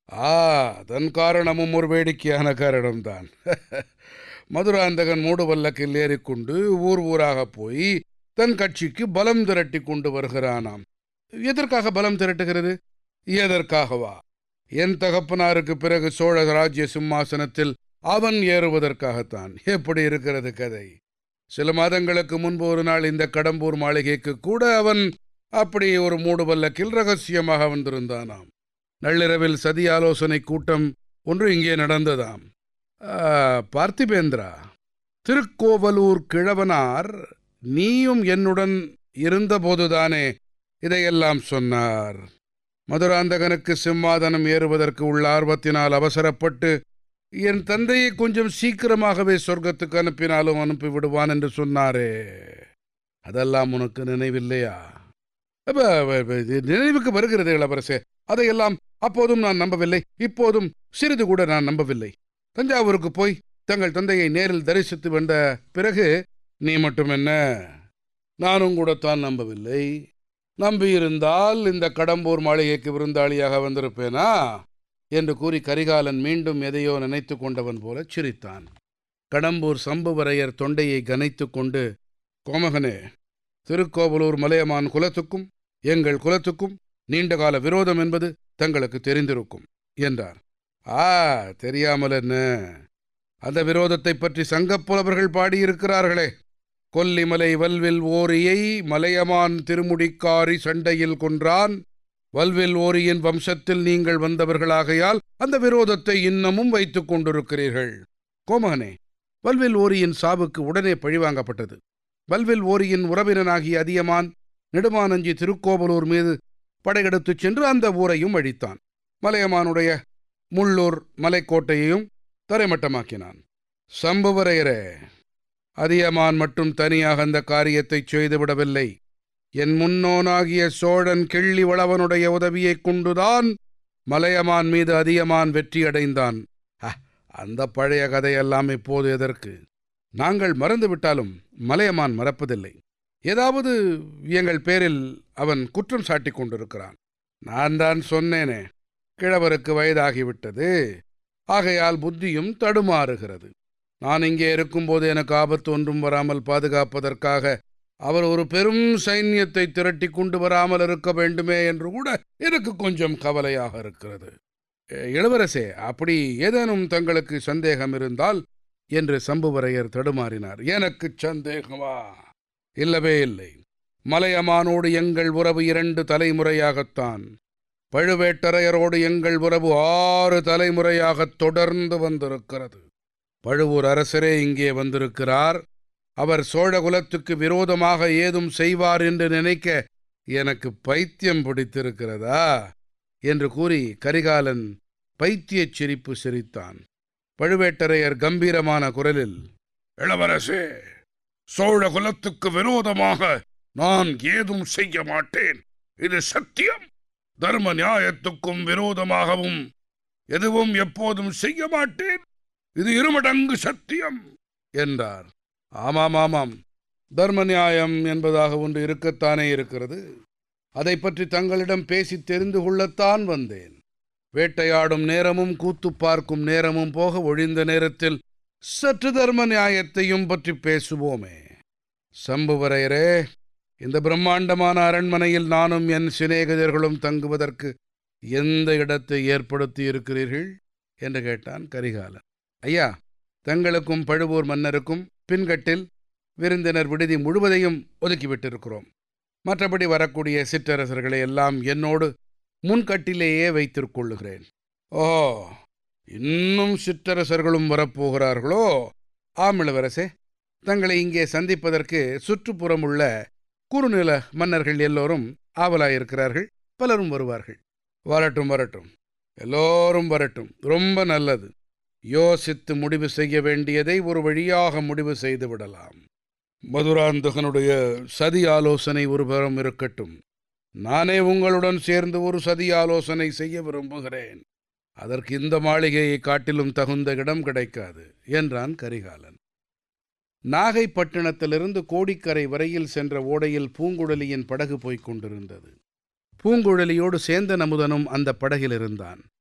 ஆ அதன் காரணமும் ஒரு வேடிக்கையான காரணம்தான் மதுராந்தகன் மூடுவல்லக்கில் ஏறிக்கொண்டு ஊர் ஊராக போய் தன் கட்சிக்கு பலம் திரட்டி கொண்டு வருகிறானாம் எதற்காக பலம் திரட்டுகிறது எதற்காகவா என் தகப்பனாருக்கு பிறகு சோழ ராஜ்ய சிம்மாசனத்தில் அவன் ஏறுவதற்காகத்தான் எப்படி இருக்கிறது கதை சில மாதங்களுக்கு முன்பு ஒரு நாள் இந்த கடம்பூர் மாளிகைக்கு கூட அவன் அப்படி ஒரு மூடுபல்லக்கில் ரகசியமாக வந்திருந்தானாம் நள்ளிரவில் சதி ஆலோசனை கூட்டம் ஒன்று இங்கே நடந்ததாம் ஆ, பார்த்திபேந்திரா திருக்கோவலூர் கிழவனார் நீயும் என்னுடன் இருந்தபோதுதானே இதையெல்லாம் சொன்னார் மதுராந்தகனுக்கு சிம்மாதனம் ஏறுவதற்கு உள்ள ஆர்வத்தினால் அவசரப்பட்டு என் தந்தையை கொஞ்சம் சீக்கிரமாகவே சொர்க்கத்துக்கு அனுப்பினாலும் அனுப்பி விடுவான் என்று சொன்னாரே அதெல்லாம் உனக்கு நினைவில்லையா அப்ப, அப்ப, அப்ப, இது நினைவுக்கு வருகிறது இளவரசே அதையெல்லாம் அப்போதும் நான் நம்பவில்லை இப்போதும் சிறிது கூட நான் நம்பவில்லை தஞ்சாவூருக்கு போய் தங்கள் தந்தையை நேரில் தரிசித்து வந்த பிறகு நீ மட்டும் என்ன நானும் கூட தான் நம்பவில்லை நம்பியிருந்தால் இந்த கடம்பூர் மாளிகைக்கு விருந்தாளியாக வந்திருப்பேனா என்று கூறி கரிகாலன் மீண்டும் எதையோ நினைத்து கொண்டவன் போல சிரித்தான் கடம்பூர் சம்புவரையர் தொண்டையை கனைத்து கொண்டு கோமகனே திருக்கோவலூர் மலையமான் குலத்துக்கும் எங்கள் குலத்துக்கும் நீண்டகால விரோதம் என்பது தங்களுக்கு தெரிந்திருக்கும் என்றார் ஆ தெரியாமல் என்ன அந்த விரோதத்தைப் பற்றி சங்கப்புலவர்கள் பாடியிருக்கிறார்களே கொல்லிமலை வல்வில் ஓரியை மலையமான் திருமுடிக்காரி சண்டையில் கொன்றான் வல்வில் ஓரியின் வம்சத்தில் நீங்கள் வந்தவர்களாகையால் அந்த விரோதத்தை இன்னமும் வைத்துக் கொண்டிருக்கிறீர்கள் கோமகனே வல்வில் ஓரியின் சாவுக்கு உடனே பழிவாங்கப்பட்டது வல்வில் ஓரியின் உறவினனாகிய அதியமான் நெடுமானஞ்சி திருக்கோவலூர் மீது படையெடுத்துச் சென்று அந்த ஊரையும் அழித்தான் மலையமானுடைய முள்ளூர் மலைக்கோட்டையையும் தரைமட்டமாக்கினான் சம்புவரையரே அதியமான் மட்டும் தனியாக அந்த காரியத்தைச் செய்துவிடவில்லை என் முன்னோனாகிய சோழன் கிள்ளி வளவனுடைய உதவியைக் கொண்டுதான் மலையமான் மீது அதியமான் வெற்றியடைந்தான் அ, அந்த பழைய கதையெல்லாம் இப்போது எதற்கு நாங்கள் மறந்துவிட்டாலும் மலையமான் மறப்பதில்லை ஏதாவது எங்கள் பேரில் அவன் குற்றம் சாட்டிக் கொண்டிருக்கிறான் நான் தான் சொன்னேனே கிழவருக்கு வயதாகிவிட்டது ஆகையால் புத்தியும் தடுமாறுகிறது நான் இங்கே இருக்கும்போது எனக்கு ஆபத்து ஒன்றும் வராமல் பாதுகாப்பதற்காக அவர் ஒரு பெரும் சைன்யத்தை திரட்டி கொண்டு வராமல் இருக்க வேண்டுமே என்று கூட எனக்கு கொஞ்சம் கவலையாக இருக்கிறது எ, இளவரசே அப்படி ஏதேனும் தங்களுக்கு சந்தேகம் இருந்தால் என்று சம்புவரையர் தடுமாறினார் எனக்கு சந்தேகமா இல்லவே இல்லை மலையமானோடு எங்கள் உறவு இரண்டு தலைமுறையாகத்தான் பழுவேட்டரையரோடு எங்கள் உறவு ஆறு தலைமுறையாகத் தொடர்ந்து வந்திருக்கிறது பழுவூர் அரசரே இங்கே வந்திருக்கிறார் அவர் சோழகுலத்துக்கு விரோதமாக ஏதும் செய்வார் என்று நினைக்க எனக்கு பைத்தியம் பிடித்திருக்கிறதா என்று கூறி கரிகாலன் பைத்தியச் சிரிப்பு சிரித்தான் பழுவேட்டரையர் கம்பீரமான குரலில் இளவரசே சோழ குலத்துக்கு விரோதமாக நான் ஏதும் செய்ய மாட்டேன் இது சத்தியம் தர்ம நியாயத்துக்கும் விரோதமாகவும் எதுவும் எப்போதும் செய்ய மாட்டேன் இது இருமடங்கு சத்தியம் என்றார் ஆமாம் ஆமாம் தர்ம நியாயம் என்பதாக ஒன்று இருக்கத்தானே இருக்கிறது அதை பற்றி தங்களிடம் பேசி தெரிந்து கொள்ளத்தான் வந்தேன் வேட்டையாடும் நேரமும் கூத்து பார்க்கும் நேரமும் போக ஒழிந்த நேரத்தில் சற்று தர்ம நியாயத்தையும் பற்றி பேசுவோமே சம்புவரையரே இந்த பிரம்மாண்டமான அரண்மனையில் நானும் என் சிநேகிதர்களும் தங்குவதற்கு எந்த இடத்தை ஏற்படுத்தி இருக்கிறீர்கள் என்று கேட்டான் கரிகாலன் ஐயா தங்களுக்கும் பழுவூர் மன்னருக்கும் பின்கட்டில் விருந்தினர் விடுதி முழுவதையும் ஒதுக்கிவிட்டிருக்கிறோம் மற்றபடி வரக்கூடிய சிற்றரசர்களை எல்லாம் என்னோடு முன்கட்டிலேயே வைத்திருக்கொள்ளுகிறேன் ஓ இன்னும் சிற்றரசர்களும் வரப்போகிறார்களோ ஆம் இளவரசே தங்களை இங்கே சந்திப்பதற்கு சுற்றுப்புறம் உள்ள குறுநில மன்னர்கள் எல்லோரும் ஆவலாயிருக்கிறார்கள் பலரும் வருவார்கள் வரட்டும் வரட்டும் எல்லோரும் வரட்டும் ரொம்ப நல்லது யோசித்து முடிவு செய்ய வேண்டியதை ஒரு வழியாக முடிவு செய்து விடலாம் மதுராந்தகனுடைய சதி ஆலோசனை ஒருபுறம் இருக்கட்டும் நானே உங்களுடன் சேர்ந்து ஒரு சதி ஆலோசனை செய்ய விரும்புகிறேன் அதற்கு இந்த மாளிகையை காட்டிலும் தகுந்த இடம் கிடைக்காது என்றான் கரிகாலன் நாகைப்பட்டினத்திலிருந்து கோடிக்கரை வரையில் சென்ற ஓடையில் பூங்குழலியின் படகு போய்க் கொண்டிருந்தது பூங்குழலியோடு சேந்தன் அமுதனும் அந்த படகில் இருந்தான்